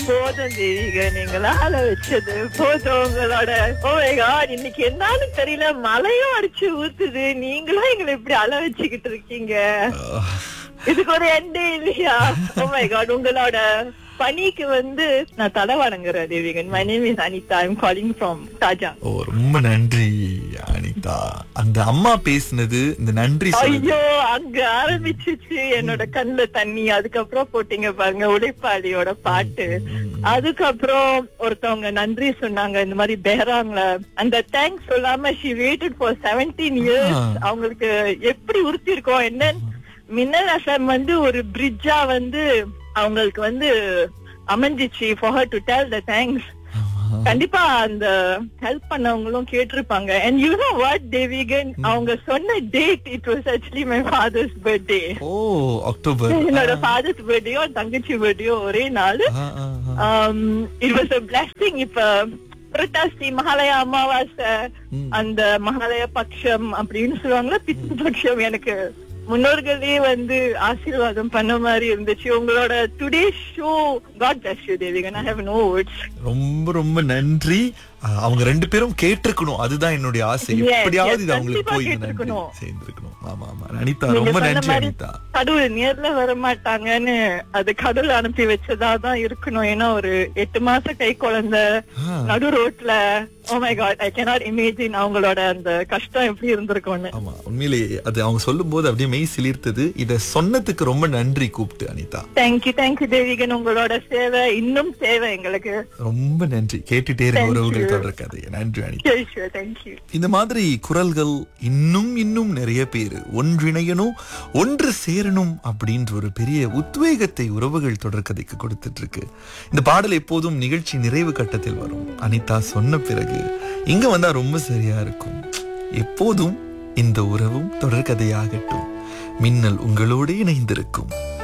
போதும் தேவிக நீங்களா அழ வச்சது போதும் உங்களோட ஓ காட் இன்னைக்கு என்னன்னு தெரியல மழையும் அடிச்சு ஊத்துது நீங்களும் எங்களை இப்படி அழ வச்சுக்கிட்டு இருக்கீங்க இதுக்கு ஒரு எண்டே இல்லையா ஓ மை காட் உங்களோட பணிக்கு வந்து நான் தலை வணங்குறேன் Devikan my name is Anitha I'm calling from தாஜா ஓ ரொம்ப நன்றி அனிதா அந்த அம்மா பேசினது இந்த நன்றி சொல்லுது ஐயோ அங்க ஆரம்பிச்சிச்சு என்னோட கண்ணுல தண்ணி அதுக்கப்புறம் போட்டீங்க பாருங்க உழைப்பாளியோட பாட்டு அதுக்கப்புறம் ஒருத்தவங்க நன்றி சொன்னாங்க இந்த மாதிரி பேராங்கள அந்த தேங்க்ஸ் சொல்லாம she waited for seventeen years ஆ. அவங்களுக்கு எப்படி உறுத்தி இருக்கோம் என்ன மின்னல் எஃப்எம் வந்து ஒரு பிரிட்ஜா வந்து அவங்களுக்கு வந்து அமைஞ்சிச்சு for her to tell the thanks கண்டிப்பா அந்த ஹெல்ப் பண்ணவங்களும் கேட்டிருப்பாங்க and you know what Devikan அவங்க சொன்ன date it was actually my father's birthday oh October என்னோட ஃபாதர்ஸ் பர்த்டேயோ தங்கச்சி பர்த்டேயோ ஒரே நாள் ஆ, ஆ, ஆ. இட் வாஸ் அ பிளஸிங் இப்ப புரட்டாசி மகாலய அமாவாசை ம். அந்த மகாலய பட்சம் அப்படின்னு சொல்லுவாங்கல்ல பித்து பட்சம் எனக்கு முன்னோர்களே வந்து ஆசீர்வாதம் பண்ண மாதிரி இருந்துச்சு உங்களோட today show God bless you Devikan I have no words ரொம்ப ரொம்ப நன்றி அஹ், அவங்க ரெண்டு பேரும் கேட்டிருக்கணும் அதுதான் என்னுடைய ஆசை Yes, எப்படியாவது yes, இது அவங்களுக்கு கண்டிப்பா போய் இந்த நன்றி கேட்டிருக்கணும். சேர்ந்திருக்கணும் ஆமா ஆமா அனிதா நீங்க ரொம்ப சொன்ன நன்றி மாதிரி அனிதா கடவுள் நேர்ல வர மாட்டாங்கன்னு அது கடவுள் அனுப்பி வச்சதாதான் இருக்கணும் ஏன்னா ஒரு எட்டு மாச கை குழந்தை ஆ. நடு ரோட்ல oh my God I cannot imagine அவங்களோட அந்த கஷ்டம் எப்படி இருந்திருக்கும்னு ஆமா உண்மையிலேயே அது அவங்க சொல்லும் போது அப்படியே மெய் சிலிர்த்தது இத சொன்னதுக்கு ரொம்ப நன்றி கூப்பிட்டு அனிதா தேங்க்யூ தேங்க்யூ தேவிகன் உங்களோட சேவை இன்னும் சேவை எங்களுக்கு ரொம்ப நன்றி கேட்டுட்டே இருக்க Thank உறவுகள் you. தொடர் கதை நன்றி அனிதா தேங்க்யூ இந்த மாதிரி குரல்கள் இன்னும் இன்னும் நிறைய பேர் ஒன்றிணையணும் ஒன்று சேரணும் அப்படின்ற ஒரு பெரிய உத்வேகத்தை உறவுகள் தொடர்கதைக்கு கொடுத்துட்டு இருக்கு இந்த பாடல் எப்போதும் நிகழ்ச்சி நிறைவு கட்டத்தில் வரும் அனிதா சொன்ன பிறகு இங்க வந்தா ரொம்ப சரியா இருக்கும் எப்போதும் இந்த உறவும் தொடர்கதையாகட்டும் மின்னல் உங்களோடு இணைந்திருக்கும்